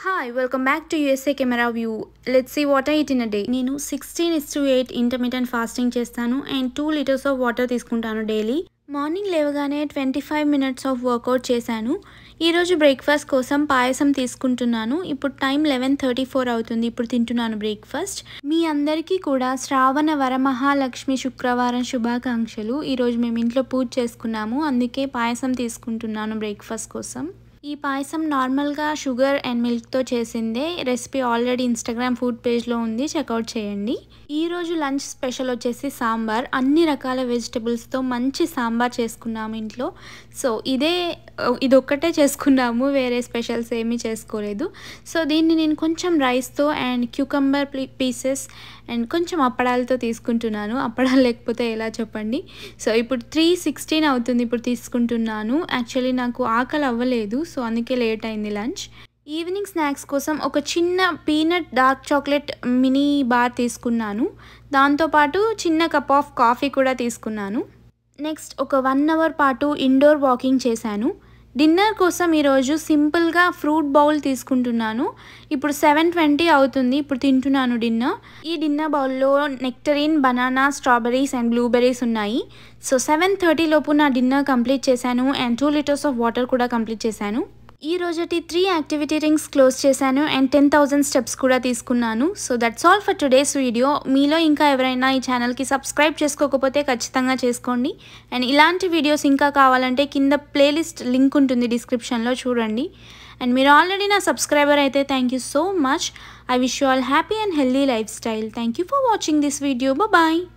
hi welcome back to USA camera view let's see what I eat in a day నేను sixteen is to eight intermediate fasting చేస్తాను and two litres of water తీసుకుంటాను daily morning లేవగానే twenty five minutes of workout చేశాను ఈరోజు breakfast కోసం పాయసం తీసుకుంటున్నాను ఇప్పుడు time eleven thirty four అవుతుంది ఇప్పుడు తింటున్నాను బ్రేక్ఫాస్ట్ మీ అందరికీ కూడా శ్రావణ వరమహాలక్ష్మి శుక్రవారం శుభాకాంక్షలు ఈరోజు మేము ఇంట్లో పూజ చేసుకున్నాము అందుకే పాయసం తీసుకుంటున్నాను బ్రేక్ఫాస్ట్ కోసం ఈ పాయసం నార్మల్గా షుగర్ అండ్ మిల్క్తో చేసిందే రెసిపీ ఆల్రెడీ ఇన్స్టాగ్రామ్ ఫుడ్ పేజ్లో ఉంది చెక్అవుట్ చేయండి ఈరోజు లంచ్ స్పెషల్ వచ్చేసి సాంబార్ అన్ని రకాల వెజిటబుల్స్తో మంచి సాంబార్ చేసుకున్నాము ఇంట్లో సో ఇదే ఇది ఒక్కటే చేసుకున్నాము వేరే స్పెషల్స్ ఏమీ చేసుకోలేదు సో దీన్ని నేను కొంచెం రైస్తో అండ్ క్యూకంబర్ పీసెస్ అండ్ కొంచెం అప్పడాలతో తీసుకుంటున్నాను అప్పడాలు లేకపోతే ఎలా చెప్పండి సో ఇప్పుడు త్రీ సిక్స్టీన్ అవుతుంది ఇప్పుడు తీసుకుంటున్నాను యాక్చువల్లీ నాకు ఆకలి అవ్వలేదు సో అందుకే లేట్ అయింది లంచ్ ఈవినింగ్ స్నాక్స్ కోసం ఒక చిన్న peanut dark chocolate mini bar తీసుకున్నాను దాంతోపాటు చిన్న కప్ ఆఫ్ కాఫీ కూడా తీసుకున్నాను నెక్స్ట్ ఒక వన్ అవర్ పాటు ఇండోర్ వాకింగ్ చేశాను డిన్నర్ కోసం ఈరోజు సింపుల్గా ఫ్రూట్ బౌల్ తీసుకుంటున్నాను ఇప్పుడు సెవెన్ ట్వంటీ అవుతుంది ఇప్పుడు తింటున్నాను డిన్నర్ ఈ డిన్నర్ బౌల్లో nectarine banana strawberries and blueberries ఉన్నాయి సో సెవెన్ థర్టీ లోపు నా డిన్నర్ కంప్లీట్ చేశాను and two litres of water కూడా కంప్లీట్ చేశాను ఈ రోజటి త్రీ యాక్టివిటీ రింగ్స్ క్లోజ్ చేశాను అండ్ టెన్ థౌజండ్ స్టెప్స్ కూడా తీసుకున్నాను so that's all for today's video మీలో ఇంకా ఎవరైనా ఈ ఛానల్కి సబ్స్క్రైబ్ చేసుకోకపోతే ఖచ్చితంగా చేసుకోండి అండ్ ఇలాంటి వీడియోస్ ఇంకా కావాలంటే కింద ప్లేలిస్ట్ లింక్ ఉంటుంది డిస్క్రిప్షన్లో చూడండి అండ్ మీరు ఆల్రెడీ నా సబ్స్క్రైబర్ అయితే thank you so much I wish you all happy and healthy lifestyle thank you for watching this video bye